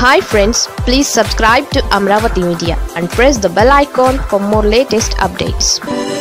hi friends please subscribe to Amaravati media and press the bell icon for more latest updates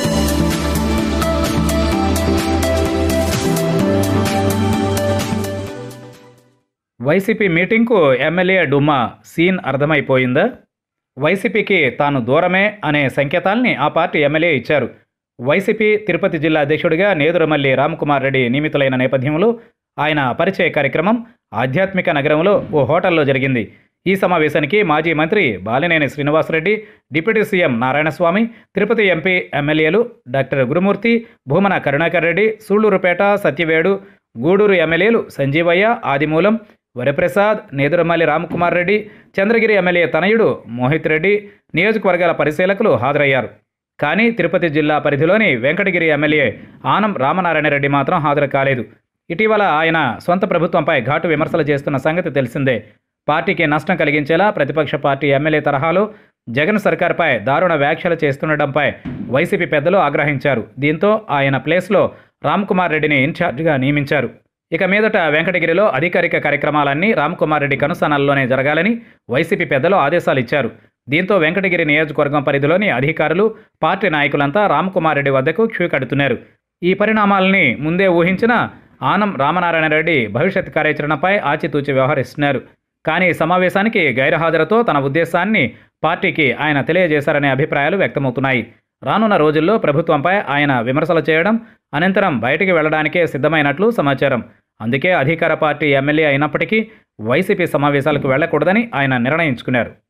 YCP మీటింగ్కు MLA డుమ్మా scene అర్థమైపోయిందా వైసీపీకి తాను దూరమే అనే సంకేతాల్ని ఆ పార్టీ ఎమ్మెల్యే ఇచ్చారు వైసీపీ తిరుపతి జిల్లా అధ్యక్షుడిగా నేదురమల్లి రామ్కుమార్ రెడ్డి నియమితులైన నేపథ్యంలో ఆయన పరిచయ కార్యక్రమం ఆధ్యాత్మిక నగరంలో ఓ హోటల్లో జరిగింది ఈ సమావేశానికి మాజీ మంత్రి Balineni Srinivasareddy deputy CM Narayanaswamy Tirupati MP ఎమ్మెల్యేలు డాక్టర్ గురుమూర్తి భూమన కరుణాకర్ రెడ్డి సూళ్లూరుపేట సత్యవేడు గూడూరు ఎమ్మెల్యేలు సంజీవయ్య ఆదిమూలం వరప్రసాద్ నేదురమల్లి రామకుమార్ రెడ్డి చంద్రగిరి ఎమ్మెల్యే తనయుడు మోహిత్ రెడ్డి నియోజకవర్గాల పరిశీలకులు హాజరయ్యారు కానీ తిరుపతి జిల్లా పరిధిలోని వెంకటగిరి ఎమ్మెల్యే ఆనం రామనారాయణ రెడ్డి మాత్రం హాజరు కాలేదు ఇటీవల ఆయన సొంత ప్రభుత్వంపై ఘాటు విమర్శలు చేస్తున్న సంగతి తెలిసిందే పార్టీకి నష్టం కలిగించేలా ప్రతిపక్ష పార్టీ ఎమ్మెల్యే తరహాలో జగన్ సర్కార్పై దారుణ వ్యాఖ్యలు చేస్తుండటంపై వైసీపీ పెద్దలు ఆగ్రహించారు దీంతో ఆయన ప్లేస్లో రామ్కుమార్ రెడ్డిని ఇన్ఛార్జిగా నియమించారు ఇక మీదట వెంకటగిరిలో అధికారిక కార్యక్రమాలన్నీ రామ్కుమార్ రెడ్డి కనుసనల్లోనే జరగాలని వైసీపీ పెద్దలు ఆదేశాలు ఇచ్చారు దీంతో వెంకటగిరి నియోజకవర్గం పరిధిలోని అధికారులు పార్టీ నాయకులంతా రామ్కుమార్ రెడ్డి వద్దకు క్యూ కడుతున్నారు ఈ పరిణామాలని ముందే ఊహించిన ఆనం రామనారాయణ రెడ్డి భవిష్యత్ కార్యాచరణపై ఆచితూచి వ్యవహరిస్తున్నారు కానీ సమావేశానికి గైర్హాజరుతో తన ఉద్దేశాన్ని పార్టీకి ఆయన తెలియజేశారనే అభిప్రాయాలు వ్యక్తమవుతున్నాయి రానున్న రోజుల్లో ప్రభుత్వంపై ఆయన విమర్శలు చేయడం అనంతరం బయటికి వెళ్లడానికే సిద్ధమైనట్లు సమాచారం అందుకే అధికార పార్టీ ఎమ్మెల్యే అయినప్పటికీ వైసీపీ సమావేశాలకు వెళ్లకూడదని ఆయన నిర్ణయించుకున్నారు